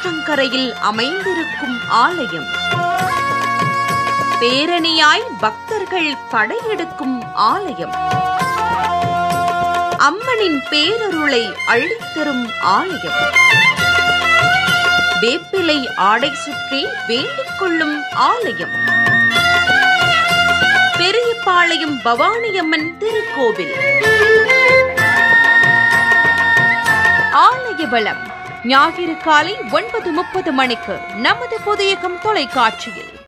ஆற்றங்கரையில் அமைந்திருக்கும் ஆலயம் பேரணியாய் பக்தர்கள் படையெடுக்கும் ஆலயம் அம்மனின் பேரருளை அள்ளித்தரும் ஆலயம் வேப்பிலை ஆடை சுற்றி வேண்டிக் கொள்ளும் ஆலயம் பெரியபாளையம் பவானியம்மன் திருக்கோவில் ஆலய வளம் ஞாயிறு காலை ஒன்பது முப்பது மணிக்கு நமது புதியகம் தொலைக்காட்சியில்